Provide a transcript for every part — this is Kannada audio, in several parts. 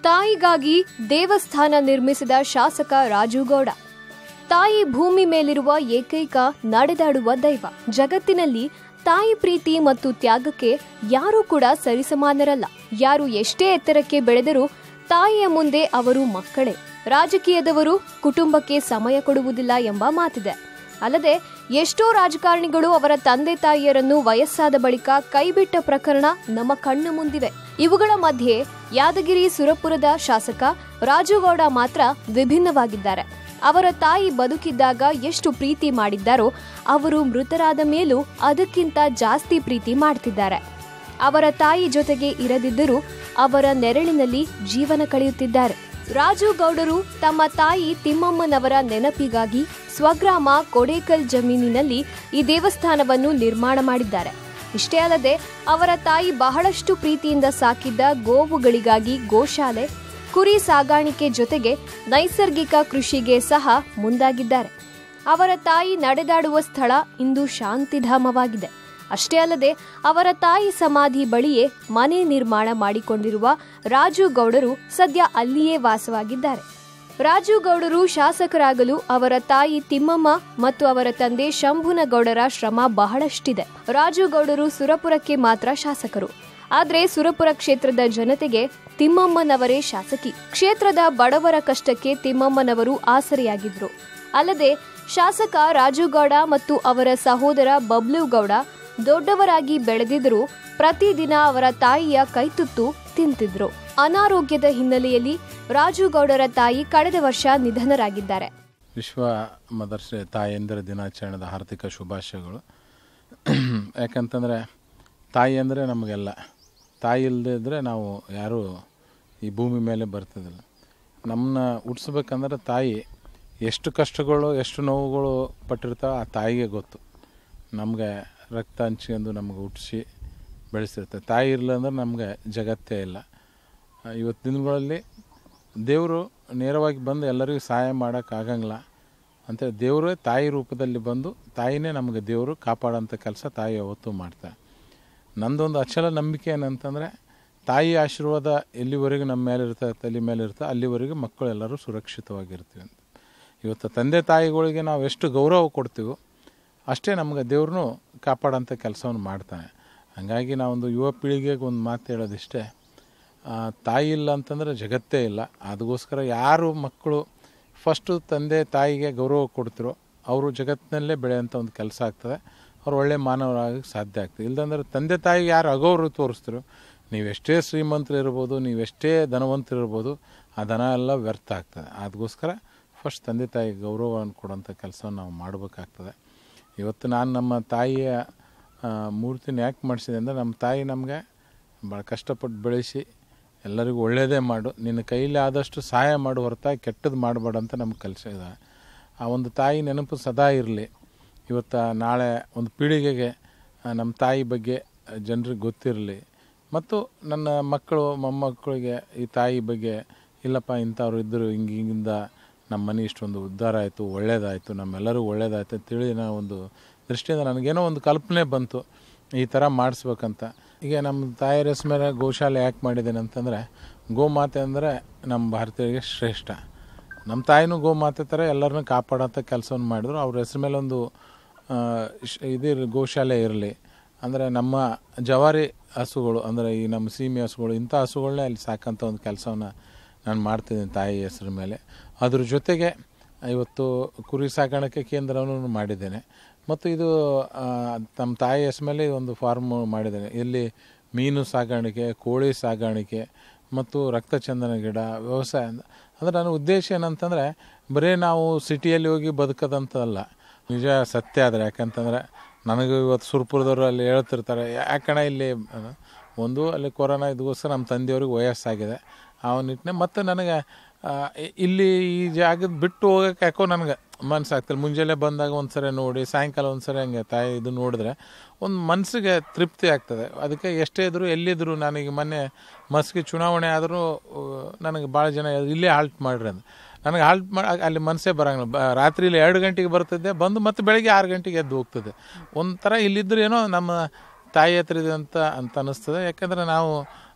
ತಾಯಿಗಾಗಿ ದೇವಸ್ಥಾನ ನಿರ್ಮಿಸಿದ ಶಾಸಕ ರಾಜುಗೌಡ ತಾಯಿ ಭೂಮಿ ಮೇಲಿರುವ ಏಕೈಕ ನಡೆದಾಡುವ ದೈವ ಜಗತ್ತಿನಲ್ಲಿ ತಾಯಿ ಪ್ರೀತಿ ಮತ್ತು ತ್ಯಾಗಕ್ಕೆ ಯಾರೂ ಕೂಡ ಸರಿಸಮಾನರಲ್ಲ ಯಾರು ಎಷ್ಟೇ ಎತ್ತರಕ್ಕೆ ಬೆಳೆದರೂ ತಾಯಿಯ ಮುಂದೆ ಅವರು ಮಕ್ಕಳೇ ರಾಜಕೀಯದವರು ಕುಟುಂಬಕ್ಕೆ ಸಮಯ ಕೊಡುವುದಿಲ್ಲ ಎಂಬ ಮಾತಿದೆ ಅಲ್ಲದೆ ಎಷ್ಟೋ ರಾಜಕಾರಣಿಗಳು ಅವರ ತಂದೆ ತಾಯಿಯರನ್ನು ವಯಸ್ಸಾದ ಬಳಿಕ ಕೈಬಿಟ್ಟ ಪ್ರಕರಣ ನಮ್ಮ ಕಣ್ಣ ಮುಂದಿವೆ ಇವುಗಳ ಮಧ್ಯೆ ಯಾದಗಿರಿ ಸುರಪುರದ ಶಾಸಕ ರಾಜುಗೌಡ ಮಾತ್ರ ವಿಭಿನ್ನವಾಗಿದ್ದಾರೆ ಅವರ ತಾಯಿ ಬದುಕಿದ್ದಾಗ ಎಷ್ಟು ಪ್ರೀತಿ ಮಾಡಿದ್ದಾರೋ ಅವರು ಮೃತರಾದ ಮೇಲೂ ಅದಕ್ಕಿಂತ ಜಾಸ್ತಿ ಪ್ರೀತಿ ಮಾಡ್ತಿದ್ದಾರೆ ಅವರ ತಾಯಿ ಜೊತೆಗೆ ಇರದಿದ್ದರೂ ಅವರ ನೆರಳಿನಲ್ಲಿ ಜೀವನ ಕಳೆಯುತ್ತಿದ್ದಾರೆ ರಾಜು ಗೌಡರು ತಮ್ಮ ತಾಯಿ ತಿಮ್ಮಮ್ಮನವರ ನೆನಪಿಗಾಗಿ ಸ್ವಗ್ರಾಮ ಕೊಡೇಕಲ್ ಜಮೀನಿನಲ್ಲಿ ಈ ದೇವಸ್ಥಾನವನ್ನು ನಿರ್ಮಾಣ ಮಾಡಿದ್ದಾರೆ ಇಷ್ಟೇ ಅಲ್ಲದೆ ಅವರ ತಾಯಿ ಬಹಳಷ್ಟು ಪ್ರೀತಿಯಿಂದ ಸಾಕಿದ್ದ ಗೋವುಗಳಿಗಾಗಿ ಗೋಶಾಲೆ ಕುರಿ ಸಾಗಾಣಿಕೆ ಜೊತೆಗೆ ನೈಸರ್ಗಿಕ ಕೃಷಿಗೆ ಸಹ ಮುಂದಾಗಿದ್ದಾರೆ ಅವರ ತಾಯಿ ನಡೆದಾಡುವ ಸ್ಥಳ ಇಂದು ಶಾಂತಿಧಾಮವಾಗಿದೆ ಅಷ್ಟೇ ಅಲ್ಲದೆ ಅವರ ತಾಯಿ ಸಮಾಧಿ ಬಳಿಯೇ ಮನೆ ನಿರ್ಮಾಣ ಮಾಡಿಕೊಂಡಿರುವ ರಾಜು ಗೌಡರು ಸದ್ಯ ಅಲ್ಲಿಯೇ ವಾಸವಾಗಿದ್ದಾರೆ ರಾಜು ಗೌಡರು ಶಾಸಕರಾಗಲು ಅವರ ತಾಯಿ ತಿಮ್ಮಮ್ಮ ಮತ್ತು ಅವರ ತಂದೆ ಶಂಭುನಗೌಡರ ಶ್ರಮ ಬಹಳಷ್ಟಿದೆ ರಾಜು ಗೌಡರು ಸುರಪುರಕ್ಕೆ ಮಾತ್ರ ಶಾಸಕರು ಆದ್ರೆ ಸುರಪುರ ಕ್ಷೇತ್ರದ ಜನತೆಗೆ ತಿಮ್ಮಮ್ಮನವರೇ ಶಾಸಕಿ ಕ್ಷೇತ್ರದ ಬಡವರ ಕಷ್ಟಕ್ಕೆ ತಿಮ್ಮಮ್ಮನವರು ಆಸರೆಯಾಗಿದ್ರು ಅಲ್ಲದೆ ಶಾಸಕ ರಾಜುಗೌಡ ಮತ್ತು ಅವರ ಸಹೋದರ ಬಬ್ಲುಗೌಡ ದೊಡ್ಡವರಾಗಿ ಬೆಳೆದಿದ್ರು ಪ್ರತಿದಿನ ಅವರ ತಾಯಿಯ ಕೈತುತ್ತು ತಿಂತಿದ್ರು ಅನಾರೋಗ್ಯದ ಹಿನ್ನೆಲೆಯಲ್ಲಿ ರಾಜುಗೌಡರ ತಾಯಿ ಕಳೆದ ವರ್ಷ ನಿಧನರಾಗಿದ್ದಾರೆ ವಿಶ್ವ ಮದರ್ಸೆ ತಾಯಂದಿರ ದಿನಾಚರಣೆದ ಹಾರ್ದಿಕ ಶುಭಾಶಯಗಳು ಯಾಕಂತಂದರೆ ತಾಯಿ ಅಂದರೆ ನಮಗೆಲ್ಲ ತಾಯಿ ಇಲ್ಲದೆ ಇದ್ದರೆ ನಾವು ಯಾರೂ ಈ ಭೂಮಿ ಮೇಲೆ ಬರ್ತಿದ್ದಿಲ್ಲ ನಮ್ಮನ್ನ ಹುಟ್ಸ್ಬೇಕಂದ್ರೆ ತಾಯಿ ಎಷ್ಟು ಕಷ್ಟಗಳು ಎಷ್ಟು ನೋವುಗಳು ಪಟ್ಟಿರ್ತಾವೆ ಆ ತಾಯಿಗೆ ಗೊತ್ತು ನಮಗೆ ರಕ್ತ ಹಂಚ್ಕೊಂಡು ನಮ್ಗೆ ಹುಟ್ಟಿಸಿ ಬೆಳೆಸಿರ್ತಾರೆ ತಾಯಿ ಇರಲಿಲ್ಲ ಅಂದ್ರೆ ನಮಗೆ ಜಗತ್ತೇ ಇಲ್ಲ ಆ, ಇವತ್ತು ದಿನಗಳಲ್ಲಿ ದೇವರು ನೇರವಾಗಿ ಬಂದು ಎಲ್ಲರಿಗೂ ಸಹಾಯ ಮಾಡೋಕ್ಕಾಗಂಗಿಲ್ಲ ಅಂತ ದೇವರೇ ತಾಯಿ ರೂಪದಲ್ಲಿ ಬಂದು ತಾಯಿನೇ ನಮಗೆ ದೇವರು ಕಾಪಾಡೋಂಥ ಕೆಲಸ ತಾಯಿ ಯಾವತ್ತೂ ಮಾಡ್ತಾರೆ ನಂದೊಂದು ಅಚಲ ನಂಬಿಕೆ ಏನಂತಂದರೆ ತಾಯಿ ಆಶೀರ್ವಾದ ಎಲ್ಲಿವರೆಗೂ ನಮ್ಮ ಮೇಲೆ ಇರ್ತದೆ ತಲೆ ಮೇಲೆ ಇರ್ತದೆ ಅಲ್ಲಿವರೆಗೂ ಮಕ್ಕಳು ಎಲ್ಲರೂ ಸುರಕ್ಷಿತವಾಗಿರ್ತೀವಿ ಅಂತ ಇವತ್ತು ತಂದೆ ತಾಯಿಗಳಿಗೆ ನಾವು ಎಷ್ಟು ಗೌರವ ಕೊಡ್ತೀವೋ ಅಷ್ಟೇ ನಮ್ಗೆ ದೇವ್ರನ್ನೂ ಕಾಪಾಡೋಂಥ ಕೆಲಸವನ್ನು ಮಾಡ್ತಾನೆ ಹಾಗಾಗಿ ನಾವೊಂದು ಯುವ ಪೀಳಿಗೆಗೆ ಒಂದು ಮಾತು ಹೇಳೋದಿಷ್ಟೇ ಆ, ತಾಯಿ ಇಲ್ಲ ಅಂತಂದರೆ ಜಗತ್ತೇ ಇಲ್ಲ ಅದಕ್ಕೋಸ್ಕರ ಯಾರು ಮಕ್ಕಳು ಫಸ್ಟು ತಂದೆ ತಾಯಿಗೆ ಗೌರವ ಕೊಡ್ತಿರೋ ಅವರು ಜಗತ್ತಿನಲ್ಲೇ ಬೆಳೆಯೋಂಥ ಒಂದು ಕೆಲಸ ಆಗ್ತದೆ ಅವ್ರು ಒಳ್ಳೆ ಮಾನವರಾಗಕ್ಕೆ ಸಾಧ್ಯ ಆಗ್ತದೆ ಇಲ್ದಂದ್ರೆ ತಂದೆ ತಾಯಿಗೆ ಯಾರು ಅಗೌರವ ತೋರಿಸ್ತಿರೋ ನೀವೆಷ್ಟೇ ಶ್ರೀಮಂತರು ಇರ್ಬೋದು ನೀವೆಷ್ಟೇ ಧನವಂತರು ಇರ್ಬೋದು ಆ ಧನ ಎಲ್ಲ ವ್ಯರ್ಥ ಆಗ್ತದೆ ಅದಕ್ಕೋಸ್ಕರ ಫಸ್ಟ್ ತಂದೆ ತಾಯಿಗೆ ಗೌರವವನ್ನು ಕೊಡೋಂಥ ಕೆಲಸವನ್ನು ನಾವು ಮಾಡಬೇಕಾಗ್ತದೆ ಇವತ್ತು ನಾನು ನಮ್ಮ ತಾಯಿಯ ಆ, ಮೂರ್ತಿನ ಯಾಕೆ ಮಾಡಿಸಿದೆ ಅಂದರೆ ನಮ್ಮ ತಾಯಿ ನಮಗೆ ಭಾಳ ಕಷ್ಟಪಟ್ಟು ಬೆಳೆಸಿ ಎಲ್ಲರಿಗೂ ಒಳ್ಳೆಯದೇ ಮಾಡು ನಿನ್ನ ಕೈಲಿ ಆದಷ್ಟು ಸಹಾಯ ಮಾಡು ಹೊರತಾಗಿ ಕೆಟ್ಟದ್ದು ಮಾಡಬೇಡ ಅಂತ ನಮ್ಗೆ ಕಲಿಸಿದ ಆ ಒಂದು ತಾಯಿ ನೆನಪು ಸದಾ ಇರಲಿ ಇವತ್ತು ನಾಳೆ ಒಂದು ಪೀಳಿಗೆಗೆ ಆ, ನಮ್ಮ ತಾಯಿ ಬಗ್ಗೆ ಜನರಿಗೆ ಗೊತ್ತಿರಲಿ ಮತ್ತು ನನ್ನ ಮಕ್ಕಳು ಮೊಮ್ಮಕ್ಕಳಿಗೆ ಈ ತಾಯಿ ಬಗ್ಗೆ ಇಲ್ಲಪ್ಪ ಇಂಥವ್ರು ಇದ್ದರು ಹಿಂಗೆ ಹಿಂಗಿಂದ ನಮ್ಮ ಮನೆ ಇಷ್ಟೊಂದು ಉದ್ಧಾರ ಆಯಿತು ಒಳ್ಳೇದಾಯಿತು ನಮ್ಮೆಲ್ಲರಿಗೂ ಒಳ್ಳೇದಾಯ್ತು ಅಂತೇಳಿ ನಾವು ಒಂದು ದೃಷ್ಟಿಯಿಂದ ನನಗೇನೋ ಒಂದು ಕಲ್ಪನೆ ಬಂತು ಈ ಥರ ಮಾಡಿಸ್ಬೇಕಂತ ಈಗ ನಮ್ಮ ತಾಯಿಯರ ಹೆಸ್ರ ಮೇಲೆ ಗೋಶಾಲೆ ಯಾಕೆ ಮಾಡಿದ್ದೇನೆ ಅಂತಂದರೆ ಗೋಮಾತೆ ಅಂದರೆ ನಮ್ಮ ಭಾರತೀಯರಿಗೆ ಶ್ರೇಷ್ಠ ನಮ್ಮ ತಾಯಿನೂ ಗೋಮಾತೆ ಥರ ಎಲ್ಲರನ್ನೂ ಕಾಪಾಡೋಂಥ ಕೆಲಸವನ್ನು ಮಾಡಿದ್ರು ಅವ್ರ ಹೆಸ್ರ ಮೇಲೆ ಒಂದು ಆ, ಶ್- ಇದು ಗೋಶಾಲೆ ಇರಲಿ ಅಂದರೆ ನಮ್ಮ ಜವಾರಿ ಹಸುಗಳು ಅಂದರೆ ಈ ನಮ್ಮ ಸೀಮೆ ಹಸುಗಳು ಇಂಥ ಹಸುಗಳನ್ನೇ ಅಲ್ಲಿ ಸಾಕಂಥ ಒಂದು ಕೆಲಸವನ್ನು ನಾನು ಮಾಡ್ತಿದ್ದೀನಿ ತಾಯಿ ಹೆಸ್ರ ಮೇಲೆ ಅದ್ರ ಜೊತೆಗೆ ಇವತ್ತು ಕುರಿ ಸಾಕಾಣಿಕೆ ಕೇಂದ್ರವನ್ನು ಮಾಡಿದ್ದೇನೆ ಮತ್ತು ಇದು ಆ, ನಮ್ಮ ತಾಯಿ ಹೆಸ್ರ ಮೇಲೆ ಒಂದು ಫಾರ್ಮ್ ಮಾಡಿದ್ದೇನೆ ಇಲ್ಲಿ ಮೀನು ಸಾಗಾಣಿಕೆ ಕೋಳಿ ಸಾಗಾಣಿಕೆ ಮತ್ತು ರಕ್ತಚಂದನ ಗಿಡ ವ್ಯವಸಾಯ ಅಂದ- ಅಂದರೆ ನನ್ನ ಉದ್ದೇಶ ಏನಂತಂದರೆ ಬರೀ ನಾವು ಸಿಟಿಯಲ್ಲಿ ಹೋಗಿ ಬದುಕೋದಂತಲ್ಲ ನಿಜ ಸತ್ಯ ಆದರೆ ಯಾಕಂತಂದರೆ ನನಗೂ ಇವತ್ತು ಸುರ್ಪುರದವರು ಅಲ್ಲಿ ಹೇಳ್ತಿರ್ತಾರೆ ಯಾಕಣ ಇಲ್ಲಿ ಅಹ್, ಒಂದು ಅಲ್ಲಿ ಕೊರೋನಾ ಇದಕ್ಕೋಸ್ಕರ ನಮ್ಮ ತಂದೆಯವ್ರಿಗೆ ವಯಸ್ಸಾಗಿದೆ ಆ ಒಂದು ನಿಟ್ಟಿನಲ್ಲಿ ಮತ್ತು ನನಗೆ ಆ, ಇ- ಇಲ್ಲಿ ಈ ಜಾಗದ ಬಿಟ್ಟು ಹೋಗೋಕೆ ಯಾಕೋ ನನಗೆ ಮನಸ್ಸಾಗ್ತಿಲ್ಲ ಮುಂಜಾನೆ ಬಂದಾಗ ಒಂದ್ಸರಿ ನೋಡಿ ಸಾಯಂಕಾಲ ಒಂದ್ಸರಿ ಹಂಗೆ ತಾಯಿ ಇದು ನೋಡಿದ್ರೆ ಒಂದು ಮನಸ್ಸಿಗೆ ತೃಪ್ತಿ ಆಗ್ತದೆ ಅದಕ್ಕೆ ಎಷ್ಟೇ ಇದ್ರು ಎಲ್ಲಿದ್ರು ನನಗೆ ಮೊನ್ನೆ ಮಸ್ಗೆ ಚುನಾವಣೆ ಆದರೂ ನನಗೆ ಭಾಳ ಜನ ಹೇಳಿದ್ರು, ಇಲ್ಲೇ ಹಾಲ್ಟ್ ಮಾಡ್ರಿ ಅಂತ ನನಗೆ ಹಾಲ್ಟ್ ಮಾಡಿ ಅಲ್ಲಿ ಮನಸ್ಸೇ ಬರಂಗಿಲ್ಲ ಬ ರಾತ್ರಿಲಿ ಎರಡು ಗಂಟೆಗೆ ಬರ್ತಿದ್ದೆ ಬಂದು ಮತ್ತೆ ಬೆಳಗ್ಗೆ ಆರು ಗಂಟೆಗೆ ಎದ್ದು ಹೋಗ್ತದೆ ಒಂಥರ ಇಲ್ಲಿದ್ರೆ ಏನೋ ನಮ್ಮ ತಾಯಿ ಹತ್ರ ಇದೆ ಅಂತ ಅಂತ ಅನ್ನಿಸ್ತದೆ ಯಾಕಂದರೆ ನಾವು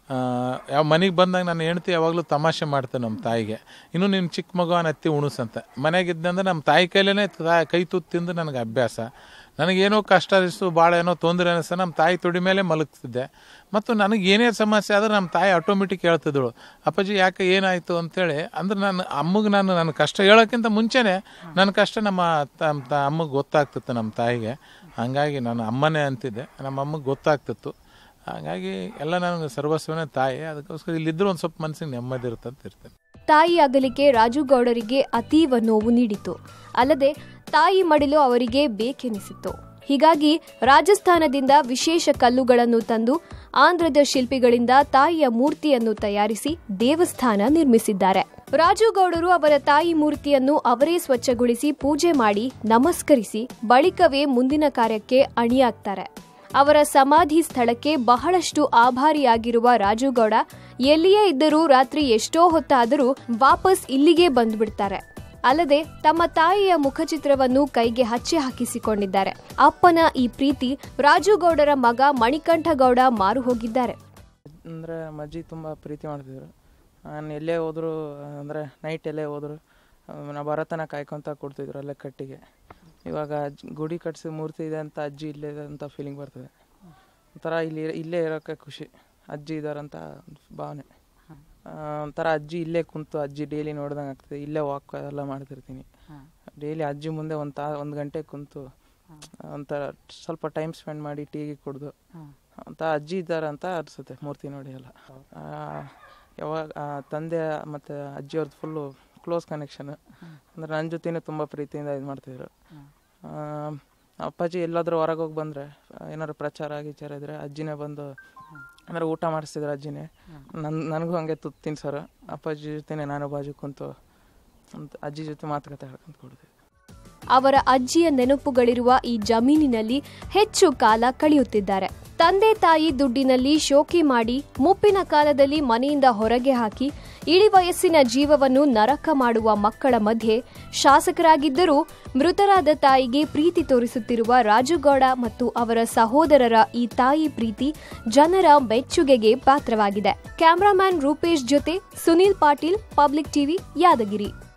ಯಾವ ಮನೆಗೆ ಬಂದಾಗ ನನ್ನ ಹೆಂಡ್ತಿ ಯಾವಾಗಲೂ ತಮಾಷೆ ಮಾಡ್ತಾನೆ ನಮ್ಮ ತಾಯಿಗೆ ಇನ್ನು ನೀನು ಚಿಕ್ಕ ಮಗುವನ ಹತ್ತಿ ಉಣಿಸಂತ ಮನೆಗಿದ್ದಂದ್ರೆ ನಮ್ಮ ತಾಯಿ ಕೈಲೇ ಕೈ ತುತ್ತು ತಿಂದು ನನಗೆ ಅಭ್ಯಾಸ ನನಗೇನೋ ಕಷ್ಟ ಅನಿಸ್ತು ಭಾಳ ಏನೋ ತೊಂದರೆ ಅನಿಸ್ತು ನಮ್ಮ ತಾಯಿ ತುಡಿ ಮೇಲೆ ಮಲಗ್ತಿದ್ದೆ ಮತ್ತು ನನಗೆ ಏನೇ ಸಮಸ್ಯೆ ಆದ್ರೆ ನಮ್ಮ ತಾಯಿ ಆಟೋಮೆಟಿಕ್ ಹೇಳ್ತಿದ್ದಳು ಅಪ್ಪಾಜಿ ಯಾಕೆ ಏನಾಯಿತು ಅಂತೇಳಿ ಅಂದ್ರೆ ನಾನು ಅಮ್ಮಗೆ ನಾನು ನನ್ನ ಕಷ್ಟ ಹೇಳೋಕ್ಕಿಂತ ಮುಂಚೆನೇ ನನ್ನ ಕಷ್ಟ ನಮ್ಮ ತ- ತ- ಅಮ್ಮಗೆ ಗೊತ್ತಾಗ್ತಿತ್ತು ನಮ್ಮ ತಾಯಿಗೆ ಹಾಗಾಗಿ ನಾನು ಅಮ್ಮನೇ ಅಂತಿದ್ದೆ ನಮ್ಮ ಅಮ್ಮಗೆ ಗೊತ್ತಾಗ್ತಿತ್ತು ಹಾಗಾಗಿ ಎಲ್ಲ ನನಗೆ ಸರ್ವಸ್ವನೇ ತಾಯಿ ಅದಕ್ಕೋಸ್ಕರ ಇಲ್ಲಿದ್ದರೂ ಒಂದು ಸ್ವಲ್ಪ ಮನಸ್ಸಿಗೆ ನೆಮ್ಮದಿ ಇರುತ್ತೆ ಅಂತ ಇರ್ತೇನೆ ತಾಯಿ ಅಗಲಿಕೆ ರಾಜುಗೌಡರಿಗೆ ಅತೀವ ನೋವು ನೀಡಿತು ಅಲ್ಲದೆ ತಾಯಿ ಮಡಿಲು ಅವರಿಗೆ ಬೇಕೆನಿಸಿತ್ತು ಹೀಗಾಗಿ ರಾಜಸ್ಥಾನದಿಂದ ವಿಶೇಷ ಕಲ್ಲುಗಳನ್ನು ತಂದು ಆಂಧ್ರದ ಶಿಲ್ಪಿಗಳಿಂದ ತಾಯಿಯ ಮೂರ್ತಿಯನ್ನು ತಯಾರಿಸಿ ದೇವಸ್ಥಾನ ನಿರ್ಮಿಸಿದ್ದಾರೆ ರಾಜುಗೌಡರು ಅವರ ತಾಯಿ ಮೂರ್ತಿಯನ್ನು ಅವರೇ ಸ್ವಚ್ಛಗೊಳಿಸಿ ಪೂಜೆ ಮಾಡಿ ನಮಸ್ಕರಿಸಿ ಬಳಿಕವೇ ಮುಂದಿನ ಕಾರ್ಯಕ್ಕೆ ಅಣಿಯಾಗ್ತಾರೆ ಅವರ ಸಮಾಧಿ ಸ್ಥಳಕ್ಕೆ ಬಹಳಷ್ಟು ಆಭಾರಿಯಾಗಿರುವ ರಾಜುಗೌಡ ಎಲ್ಲಿಯೇ ಇದ್ದರೂ ರಾತ್ರಿ ಎಷ್ಟೋ ಹೊತ್ತಾದರೂ ವಾಪಸ್ ಇಲ್ಲಿಗೆ ಬಂದ್ಬಿಡ್ತಾರೆ ಅಲ್ಲದೆ ತಮ್ಮ ತಾಯಿಯ ಮುಖಚಿತ್ರವನ್ನು ಕೈಗೆ ಹಚ್ಚಿ ಹಾಕಿಸಿಕೊಂಡಿದ್ದಾರೆ ಅಪ್ಪನ ಈ ಪ್ರೀತಿ ರಾಜುಗೌಡರ ಮಗ ಮಣಿಕಂಠಗೌಡ ಮಾರು ಹೋಗಿದ್ದಾರೆ ಅಂದರೆ ಅಜ್ಜಿ ತುಂಬ ಪ್ರೀತಿ ಮಾಡ್ತಿದ್ರು ನಾನು ಎಲ್ಲೇ ಹೋದ್ರು ಅಂದರೆ ನೈಟ್ ಎಲ್ಲೇ ಹೋದ್ರು ನಾ ಬರತನ ಕಾಯ್ಕೊತ ಕೊಡ್ತಿದ್ರು ಅಲ್ಲೇ ಕಟ್ಟಿಗೆ ಇವಾಗ ಅಜ್ಜಿ ಗುಡಿ ಕಟ್ಸಿ ಮೂರ್ತಿ ಇದೆ ಅಂತ ಅಜ್ಜಿ ಇಲ್ಲೇ ಇದೆ ಅಂತ ಫೀಲಿಂಗ್ ಬರ್ತದೆ ಒಂಥರ ಇಲ್ಲಿ ಇಲ್ಲೇ ಇರೋಕ್ಕೆ ಖುಷಿ ಅಜ್ಜಿ ಇದ್ದಾರಂತ ಭಾವನೆ ಆ, ಒಂಥರ ಅಜ್ಜಿ ಇಲ್ಲೇ ಕುಂತು ಅಜ್ಜಿ ಡೈಲಿ ನೋಡ್ದಂಗೆ ಆಗ್ತದೆ ಇಲ್ಲೇ ವಾಕ್ ಎಲ್ಲ ಮಾಡ್ತಿರ್ತೀನಿ ಡೈಲಿ ಅಜ್ಜಿ ಮುಂದೆ ಒಂದು ತಾ ಒಂದು ಗಂಟೆ ಕುಂತು ಒಂಥರ ಸ್ವಲ್ಪ ಟೈಮ್ ಸ್ಪೆಂಡ್ ಮಾಡಿ ಟೀ ಕುಡ್ದು ಅಂತ ಅಜ್ಜಿ ಇದ್ದಾರೆ ಅಂತ ಅನಿಸುತ್ತೆ ಮೂರ್ತಿ ನೋಡಿ ಎಲ್ಲ ಆ, ಯಾವಾಗ ಆ, ತಂದೆ ಮತ್ತು ಅಜ್ಜಿಯವ್ರದ್ದು ಫುಲ್ಲು ಕ್ಲೋಸ್ ಕನೆಕ್ಷನ್ ಅಂದರೆ ನನ್ನ ಜೊತೆನೂ ತುಂಬ ಪ್ರೀತಿಯಿಂದ ಇದು ಮಾಡ್ತಿದ್ರು ಆ, ಅಪ್ಪಾಜಿ ಎಲ್ಲಾದರೂ ಹೊರಗೆ ಹೋಗಿ ಬಂದರೆ ಏನಾದ್ರು ಪ್ರಚಾರ ಗೀಚಾರ ಇದ್ರೆ ಅಜ್ಜಿನೇ ಬಂದು ಅಂದರೆ ಊಟ ಮಾಡಿಸ್ತಿದ್ರು ಅಜ್ಜಿನೇ ನನ್ನ ನನಗೂ ಹಂಗೆ ತುತ್ತು ತಿನ್ಸೋರು ಅಪ್ಪಾಜಿ ಜೊತೆನೇ ನಾನು ಬಾಜು ಕುಂತು ಅಂತ ಅಜ್ಜಿ ಜೊತೆ ಮಾತುಕತೆ ಹೇಳ್ಕೊಂತ ಕೊಡ್ತಿದ್ದೆ ಅವರ ಅಜ್ಜಿಯ ನೆನಪುಗಳಿರುವ ಈ ಜಮೀನಿನಲ್ಲಿ ಹೆಚ್ಚು ಕಾಲ ಕಳೆಯುತ್ತಿದ್ದಾರೆ ತಂದೆ ತಾಯಿ ದುಡ್ಡಿನಲ್ಲಿ ಶೋಕಿ ಮಾಡಿ ಮುಪ್ಪಿನ ಕಾಲದಲ್ಲಿ ಮನೆಯಿಂದ ಹೊರಗೆ ಹಾಕಿ ಇಳಿ ವಯಸ್ಸಿನ ಜೀವವನ್ನು ನರಕ ಮಾಡುವ ಮಕ್ಕಳ ಮಧ್ಯೆ ಶಾಸಕರಾಗಿದ್ದರೂ ಮೃತರಾದ ತಾಯಿಗೆ ಪ್ರೀತಿ ತೋರಿಸುತ್ತಿರುವ ರಾಜುಗೌಡ ಮತ್ತು ಅವರ ಸಹೋದರರ ಈ ತಾಯಿ ಪ್ರೀತಿ ಜನರ ಮೆಚ್ಚುಗೆಗೆ ಪಾತ್ರವಾಗಿದೆ ಕ್ಯಾಮರಾಮ್ಯಾನ್ ರೂಪೇಶ್ ಜೊತೆ ಸುನೀಲ್ ಪಾಟೀಲ್ ಪಬ್ಲಿಕ್ ಟಿವಿ ಯಾದಗಿರಿ